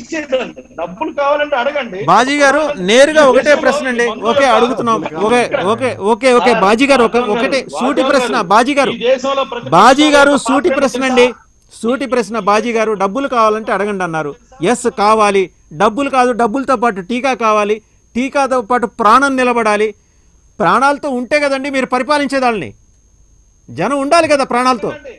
ఇచ్చేదండి డబ్బులు కావాలంటే అడగండి బాజీ గారు నేరుగా ఒకటే ప్రశ్న అండి ఓకే అడుగుతున్నాం okay okay okay okay Baji గారు ఒక ఒకటే సూటి ప్రశ్న బాజీ గారు ఈ దేశంలో ప్రతి బాజీ గారు ఒక్క సూటి పార్టీ ప్రశ్న అండి సూటి ప్రశ్న బాజీ గారు డబ్బులు కావాలంటే అడగండి అన్నారు ఎస్ కావాలి డబ్బులు కాదు డబ్బులతో పాటు టీకా కావాలి టీకాతో పాటు ప్రాణం నిలబడాలి ప్రాణాలతో ఉంటే కదండి మీరు పరిపాలించేదాళ్ళని జనం ఉండాలి కదా ప్రాణాలతో తెలుసండి.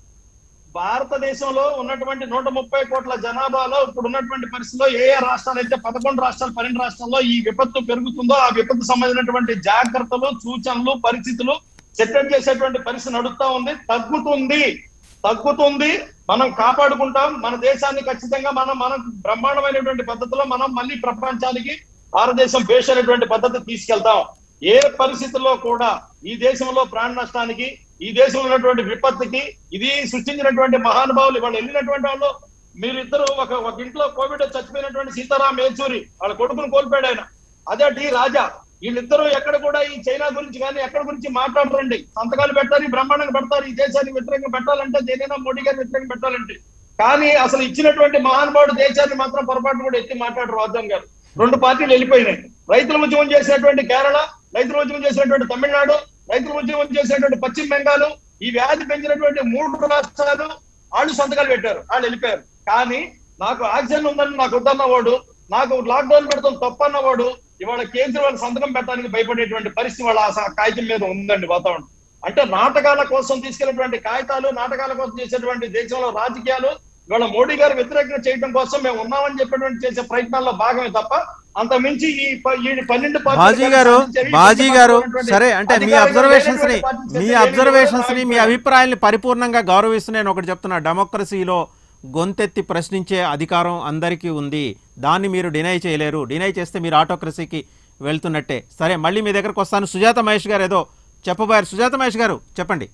భారతదేశంలో ఉన్నటువంటి నూట ముప్పై కోట్ల జనాభాలో ఇప్పుడు ఉన్నటువంటి పరిస్థితిలో ఏ ఏ రాష్ట్రాలు అయితే పదకొండు రాష్ట్రాలు పన్నెండు రాష్ట్రాల్లో ఈ విపత్తు పెరుగుతుందో ఆ విపత్తు సంబంధించినటువంటి జాగ్రత్తలు సూచనలు పరిస్థితులు సెటప్ చేసేటువంటి పరిస్థితి నడుస్తా ఉంది తగ్గుతుంది తగ్గుతుంది మనం కాపాడుకుంటాం మన దేశాన్ని ఖచ్చితంగా మనం మనం బ్రహ్మాండమైనటువంటి పద్ధతిలో మనం మళ్ళీ ప్రపంచానికి భారతదేశం బేస్ అనేటువంటి పద్ధతి తీసుకెళ్తాం ఏ పరిస్థితుల్లో కూడా ఈ దేశంలో ప్రాణ నష్టానికి ఈ దేశంలో ఉన్నటువంటి విపత్తుకి ఇది సృష్టించినటువంటి మహానుభావులు వాళ్ళు వెళ్ళినటువంటి వాళ్ళు మీరిద్దరు ఒక ఒక ఇంట్లో కోవిడ్ వచ్చి చచ్చిపోయినటువంటి సీతారాం యేచూరి వాళ్ళ కొడుకును కోల్పోయాడు ఆయన అదే డి రాజా వీళ్ళిద్దరూ ఎక్కడ కూడా ఈ చైనా గురించి కానీ ఎక్కడ గురించి మాట్లాడరండి సంతకాలు పెట్టాలి బ్రహ్మాండంగా పెడతారు ఈ దేశానికి వ్యతిరేకంగా పెట్టాలంటే దేనైనా మోడీ గారి వ్యతిరేకంగా పెట్టాలంటే కానీ అసలు ఇచ్చినటువంటి మహానుభావుడు దేశాన్ని మాత్రం పొరపాటు కూడా ఎత్తి మాట్లాడరు వాద్యం గారు రెండు పార్టీలు వెళ్ళిపోయినాయి రైతుల ఉద్యమం చేసినటువంటి కేరళ రైతుల ఉద్యమం చేసినటువంటి తమిళనాడు రైతుల ఉద్యమం చేసినటువంటి పశ్చిమ బెంగాల్ ఈ వ్యాధి పెంచినటువంటి మూడు రాష్ట్రాలు వాళ్ళు సంతకాలు పెట్టారు వాళ్ళు వెళ్ళిపోయారు కానీ నాకు ఆక్సిజన్ ఉందని నాకు వద్దన్నవాడు నాకు లాక్డౌన్ పెడతాం తప్పన్నవాడు ఇవాళ కేజ్రీవాల్ సంతకం పెట్టడానికి భయపడేటువంటి పరిస్థితి వాళ్ళ ఆ స- కాగితం మీద ఉందండి వాతావరణం అంటే నాటకాల కోసం తీసుకెళ్ళినటువంటి కాగితాలు నాటకాల కోసం చేసేటువంటి దేశంలో రాజకీయాలు ఇవాళ మోడీ గారు వ్యతిరేకంగా చేయడం కోసం మేము ఉన్నామని చెప్పేటువంటి చేసే ప్రయత్నాల్లో భాగమే తప్ప అంత మించి ఈ ప- ఈ పన్నెండు పార్టీలు బాజీ గారు సాధించేవి బాజీ ఈ గారు ఉన్నటువంటి సరే అంటే మీ అధికారంగా అబ్జర్వేషన్స్ ని లేనటువంటి పార్టీ మీ చేసే అబ్జర్వేషన్స్ ని మీ ఏమీ అభిప్రాయాల్ని పరిపూర్ణంగా గౌరవిస్తూ నేను ఒకటి చెప్తున్నా డెమోక్రసీలో గొంతెత్తి ప్రశ్నించే అధికారం అందరికీ ఉంది దాన్ని మీరు డినై చేయలేరు డినై చేస్తే మీరు ఆటోక్రసీకి వెళ్తున్నట్టే సరే మళ్ళీ మీ దగ్గరకు వస్తాను సుజాత మహేష్ గారు ఏదో చెప్పబోయారు సుజాత మహేష్ గారు చెప్పండి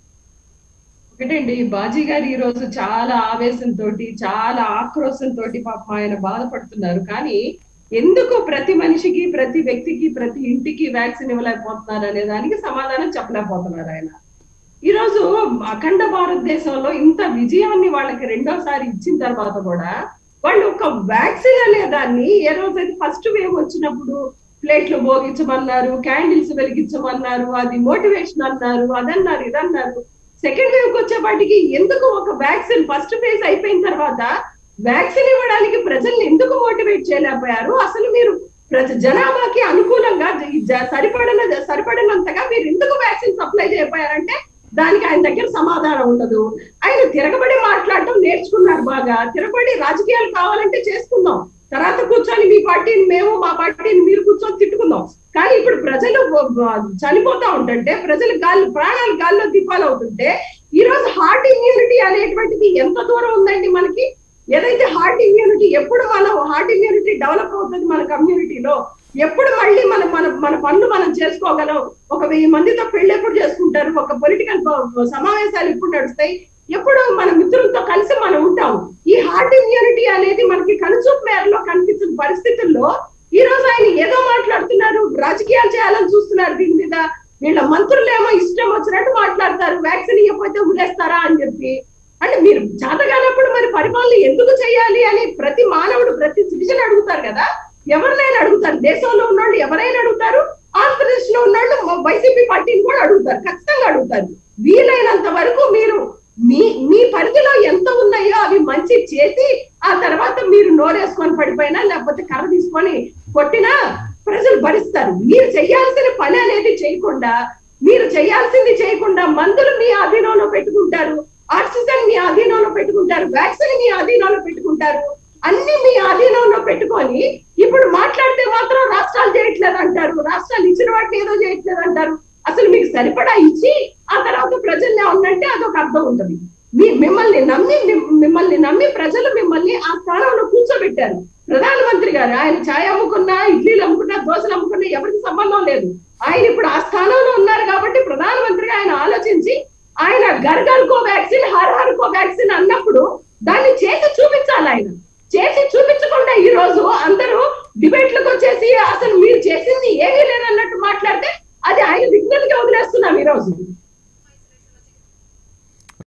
ఒకటండి బాజీ గారు ఈ రోజు చాలా ఆవేశంతో చాలా ఆక్రోశంతో పాపం ఆయన బాధపడుతున్నారు కానీ ఎందుకు ప్రతి మనిషికి ప్రతి వ్యక్తికి ప్రతి ఇంటికి వ్యాక్సిన్ ఇవ్వలేకపోతున్నారు అనే దానికి సమాధానం చెప్పలేకపోతున్నారు ఆయన ఈ రోజు అఖండ భారతదేశంలో ఇంత విజయాన్ని వాళ్ళకి రెండోసారి ఇచ్చిన తర్వాత కూడా వాళ్ళు ఒక వ్యాక్సిన్ అనే దాన్ని ఏ రోజైతే ఫస్ట్ వేవ్ వచ్చినప్పుడు ప్లేట్లు భోగించమన్నారు క్యాండిల్స్ వెలిగించమన్నారు అది మోటివేషన్ అన్నారు అదన్నారు ఇదన్నారు సెకండ్ వేవ్ వచ్చేపాటికి ఎందుకు ఒక వ్యాక్సిన్ ఫస్ట్ ఫేజ్ అయిపోయిన తర్వాత వ్యాక్సిన్ ఇవ్వడానికి ప్రజల్ని ఎందుకు మోటివేట్ చేయలేకపోయారు అసలు మీరు ప్రజ జనాభాకి అనుకూలంగా జ- జ- సరిపడిన సరిపడినంతగా మీరు ఎందుకు వ్యాక్సిన్ సప్లై చేయకపోయారంటే దానికి ఆయన దగ్గర సమాధానం ఉండదు ఆయన తిరగబడి మాట్లాడటం నేర్చుకున్నారు బాగా తిరగబడి రాజకీయాలు కావాలంటే చేసుకుందాం తర్వాత కూర్చొని మీ పార్టీని మేము మా పార్టీని మీరు కూర్చొని తిట్టుకుందాం కానీ ఇప్పుడు ప్రజలు వ- వ- చనిపోతా ఉంటుంటే ప్రజలు గాలి ప్రాణాలు గాల్లో దీపాలు అవుతుంటే ఈ రోజు హార్ట్ ఇమ్యూనిటీ అనేటువంటిది ఎంత దూరం ఉందండి మనకి ఏదైతే హార్ట్ ఇమ్యూనిటీ ఎప్పుడు మనం హార్ట్ ఇమ్యూనిటీ డెవలప్ అవుతుంది మన కమ్యూనిటీలో ఎప్పుడు మళ్ళీ మన మన మన పనులు మనం చేసుకోగలం ఒక వెయ్యి మందితో పెళ్లి ఎప్పుడు చేసుకుంటారు ఒక పొలిటికల్ సమావేశాలు ఎప్పుడు నడుస్తాయి ఎప్పుడు మన మిత్రులతో కలిసి మనం ఉంటాం ఈ హార్ట్ ఇమ్యూనిటీ అనేది మనకి కనుచూపు మేరలో కనిపించిన పరిస్థితుల్లో ఈ రోజు ఆయన ఏదో మాట్లాడుతున్నారు రాజకీయాలు చేయాలని చూస్తున్నారు దీని మీద వీళ్ళ మంత్రులేమో ఇష్టం వచ్చినట్టు మాట్లాడతారు వ్యాక్సిన్ ఇవ్వకపోతే వదిలేస్తారా అని చెప్పి అంటే మీరు చేతగానప్పుడు మరి పరిపాలన ఎందుకు చేయాలి అని ప్రతి మానవుడు ప్రతి సిటిజన్ అడుగుతారు కదా ఎవరినైనా అడుగుతారు దేశంలో ఉన్నోళ్ళు ఎవరైనా అడుగుతారు ఆంధ్రప్రదేశ్ లో ఉన్నోళ్ళు వైసీపీ పార్టీని కూడా అడుగుతారు ఖచ్చితంగా అడుగుతారు వీలైనంత వరకు మీరు మీ మీ పరిధిలో ఎంత ఉన్నాయో అవి మంచి చేసి ఆ తర్వాత మీరు నోరేసుకొని పడిపోయినా లేకపోతే కర్ర తీసుకొని కొట్టినా ప్రజలు భరిస్తారు మీరు చేయాల్సిన పని అనేది చేయకుండా మీరు చేయాల్సింది చేయకుండా మందులు మీ అధీనంలో పెట్టుకుంటారు ఆక్సిజన్ మీ అధీనంలో పెట్టుకుంటారు వ్యాక్సిన్ మీ అధీనంలో పెట్టుకుంటారు అన్ని మీ అధీనంలో పెట్టుకొని ఇప్పుడు మాట్లాడితే మాత్రం రాష్ట్రాలు చేయట్లేదు అంటారు రాష్ట్రాలు ఇచ్చిన వాటిని ఏదో చేయట్లేదు అంటారు అసలు మీకు సరిపడా ఇచ్చి ఆ తర్వాత ప్రజల్ని ఉన్నట్టే అదొక అర్థం ఉంటుంది మీ మిమ్మల్ని నమ్మి మిమ్- మిమ్మల్ని నమ్మి ప్రజలు మిమ్మల్ని ఆ స్థానంలో కూర్చోబెట్టారు ప్రధానమంత్రి గారు ఆయన ఛాయ్ అమ్ముకున్నా ఇడ్లీలు అమ్ముకున్నా దోశలు అమ్ముకున్నా ఎవరికి సంబంధం లేదు ఆయన ఇప్పుడు ఆ స్థానంలో ఉన్నారు కాబట్టి ప్రధానమంత్రిగా ఆయన ఆలోచించి ఆయన గర్గర్ కో వ్యాక్సిన్ హర్ హర్ కో వ్యాక్సిన్ అన్నప్పుడు దాన్ని చేసి చూపించాలి ఆయన చేసి చూపించకుండా ఈ రోజు అందరూ డిబేట్లకు వచ్చేసి అసలు